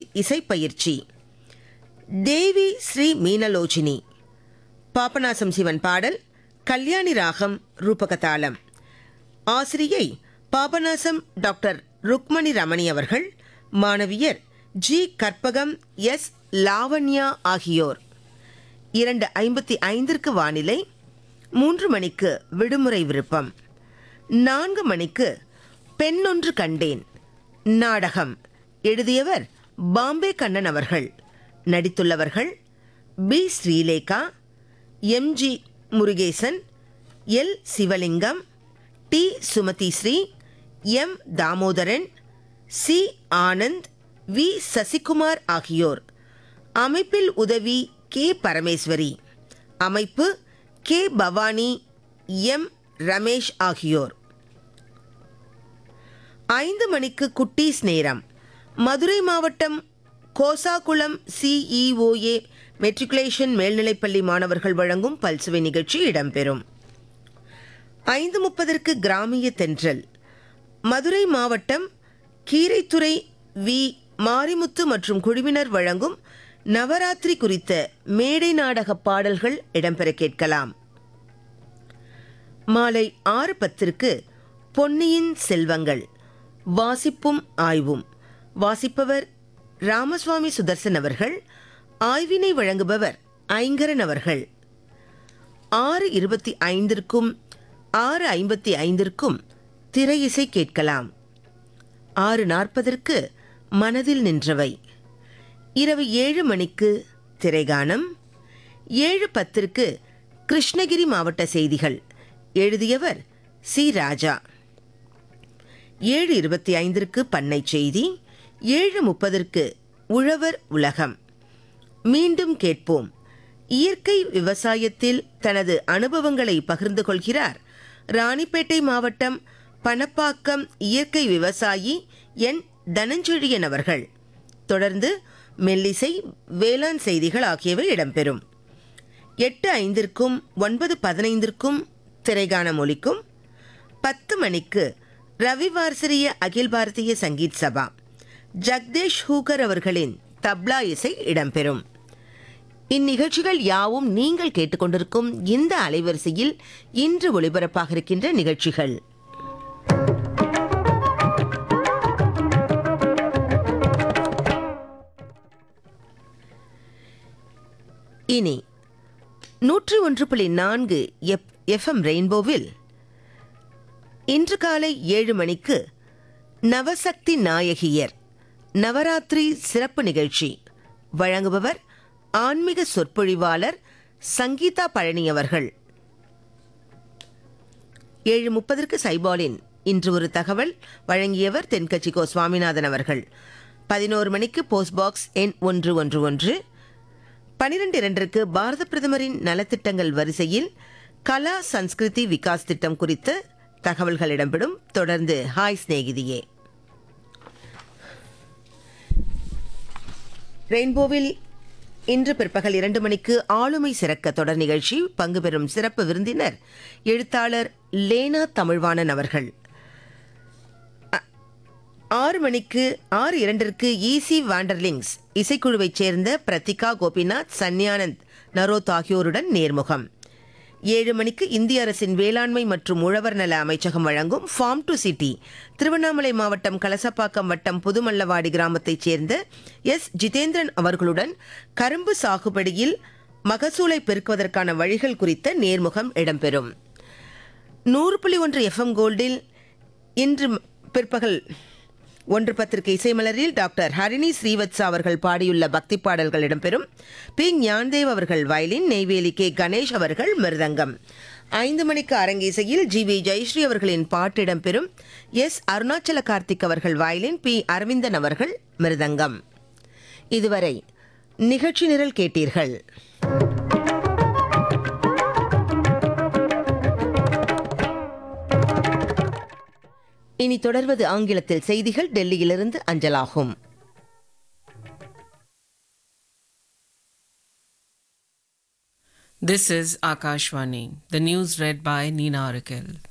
இசைப்பயிற்சி தேவி ஸ்ரீ மீனலோச்சினி பாபநாசம் சிவன் பாடல் கல்யாணி ராகம் ரூபகதாளம் ஆசிரியை பாபநாசம் டாக்டர் ருக்மணி ரமணி அவர்கள் மாணவியர் ஜி கற்பகம் எஸ் லாவண்யா ஆகியோர் இரண்டு ஐம்பத்தி ஐந்திற்கு வானிலை மூன்று மணிக்கு விடுமுறை விருப்பம் நான்கு மணிக்கு பெண்ணொன்று கண்டேன் நாடகம் எழுதியவர் பாம்பே கண்ணன் அவர்கள் நடித்துள்ளவர்கள் B Srilekha M G Murugesan L Sivalingam T Sumathi Sri M Damodaran C Anand V Sasikumar ஆகியோர் அமைப்பில் உதவி கே பரமேஸ்வரி அமைப்பு கே பவானி எம் ரமேஷ் ஆகியோர் ஐந்து மணிக்கு குட்டீஸ் நேரம் மதுரை மாவட்டம் கோசாகுளம் சிஇஓஏ மெட்ரிகுலேஷன் மேல்நிலைப்பள்ளி மாணவர்கள் வழங்கும் பல்சுவை நிகழ்ச்சி இடம்பெறும் ஐந்து முப்பதற்கு கிராமிய தென்றல் மதுரை மாவட்டம் கீரைத்துறை வி மாரிமுத்து மற்றும் குழுவினர் வழங்கும் நவராத்திரி குறித்த மேடை நாடக பாடல்கள் இடம்பெற கேட்கலாம் மாலை ஆறு பத்திற்கு பொன்னியின் செல்வங்கள் வாசிப்பும் ஆய்வும் வாசிப்பவர் ராமசுவாமி சுதர்சன் அவர்கள் ஆய்வினை வழங்குபவர் ஐங்கரன் அவர்கள் ஆறு இருபத்தி ஐந்திற்கும் ஆறு ஐம்பத்தி ஐந்திற்கும் திரையிசை கேட்கலாம் ஆறு நாற்பதற்கு மனதில் நின்றவை இரவு ஏழு மணிக்கு திரைகானம் ஏழு பத்திற்கு கிருஷ்ணகிரி மாவட்ட செய்திகள் எழுதியவர் சி ராஜா ஏழு இருபத்தி ஐந்திற்கு பண்ணை செய்தி ஏழு முப்பதற்கு உழவர் உலகம் மீண்டும் கேட்போம் இயற்கை விவசாயத்தில் தனது அனுபவங்களை பகிர்ந்து கொள்கிறார் ராணிப்பேட்டை மாவட்டம் பணப்பாக்கம் இயற்கை விவசாயி என் தனஞ்செழியன் அவர்கள் தொடர்ந்து மெல்லிசை வேளாண் செய்திகள் ஆகியவை இடம்பெறும் எட்டு ஐந்திற்கும் ஒன்பது பதினைந்திற்கும் திரைகாணம் ஒலிக்கும் பத்து மணிக்கு ரவிவார்சரிய அகில் பாரதிய சங்கீத் சபா ஜக்தேஷ் ஹூகர் அவர்களின் தப்லா இசை இடம்பெறும் இந்நிகழ்ச்சிகள் யாவும் நீங்கள் கேட்டுக்கொண்டிருக்கும் இந்த அலைவரிசையில் இன்று ஒளிபரப்பாக இருக்கின்ற நிகழ்ச்சிகள் இனி நூற்றி ஒன்று புள்ளி நான்கு எப் எஃப்எம் ரெயின்போவில் இன்று காலை ஏழு மணிக்கு நவசக்தி நாயகியர் நவராத்திரி சிறப்பு நிகழ்ச்சி வழங்குபவர் ஆன்மீக சொற்பொழிவாளர் சங்கீதா பழனி அவர்கள் ஏழு முப்பதற்கு சைபாலின் இன்று ஒரு தகவல் வழங்கியவர் தென்கட்சி கோ சுவாமிநாதன் அவர்கள் பதினோரு மணிக்கு போஸ்ட் பாக்ஸ் எண் ஒன்று ஒன்று ஒன்று பனிரெண்டு இரண்டிற்கு பாரத பிரதமரின் நலத்திட்டங்கள் வரிசையில் கலா சன்ஸ்கிருதி விகாஸ் திட்டம் குறித்து தகவல்கள் இடம்பெறும் தொடர்ந்து ஹாய் சிநேகிதியே ரெயின்போவில் இன்று பிற்பகல் இரண்டு மணிக்கு ஆளுமை சிறக்க தொடர் நிகழ்ச்சி பங்கு பெறும் சிறப்பு விருந்தினர் எழுத்தாளர் லேனா தமிழ்வாணன் அவர்கள் அ- ஆறு மணிக்கு ஆறு இரண்டிற்கு ஈசி வாண்டர்லிங்ஸ் இசைக்குழுவைச் சேர்ந்த பிரத்திகா கோபிநாத் சன்யானந்த் நரோத் ஆகியோருடன் நேர்முகம் ஏழு மணிக்கு இந்திய அரசின் வேளாண்மை மற்றும் உழவர் நல அமைச்சகம் வழங்கும் ஃபார்ம் டு சிட்டி திருவண்ணாமலை மாவட்டம் கலசப்பாக்கம் வட்டம் புதுமல்லவாடி கிராமத்தைச் சேர்ந்த எஸ் ஜிதேந்திரன் அவர்களுடன் கரும்பு சாகுபடியில் மகசூலை பெருக்குவதற்கான வழிகள் குறித்த நேர்முகம் இடம்பெறும் நூறு புள்ளி ஒன்று எஃப்எம் கோல்டில் இன்று பிற்பகல் ஒன்று பத்திரிகை இசைமலரில் டாக்டர் ஹரிணி ஸ்ரீவத்சா அவர்கள் பாடியுள்ள பக்தி பாடல்கள் இடம்பெறும் பி ஞான்தேவ் அவர்கள் வயலின் நெய்வேலி கே கணேஷ் அவர்கள் மிருதங்கம் ஐந்து மணிக்கு அரங்கேசையில் ஜி வி ஜெயஸ்ரீ அவர்களின் பாட்டு இடம்பெறும் எஸ் அருணாச்சல கார்த்திக் அவர்கள் வயலின் பி அரவிந்தன் அவர்கள் மிருதங்கம் இதுவரை நிகழ்ச்சி நிரல் கேட்டீர்கள் இனி தொடர்வது ஆங்கிலத்தில் செய்திகள் டெல்லியிலிருந்து அஞ்சலாகும் This is Akashvani. The news read by Nina Arakel.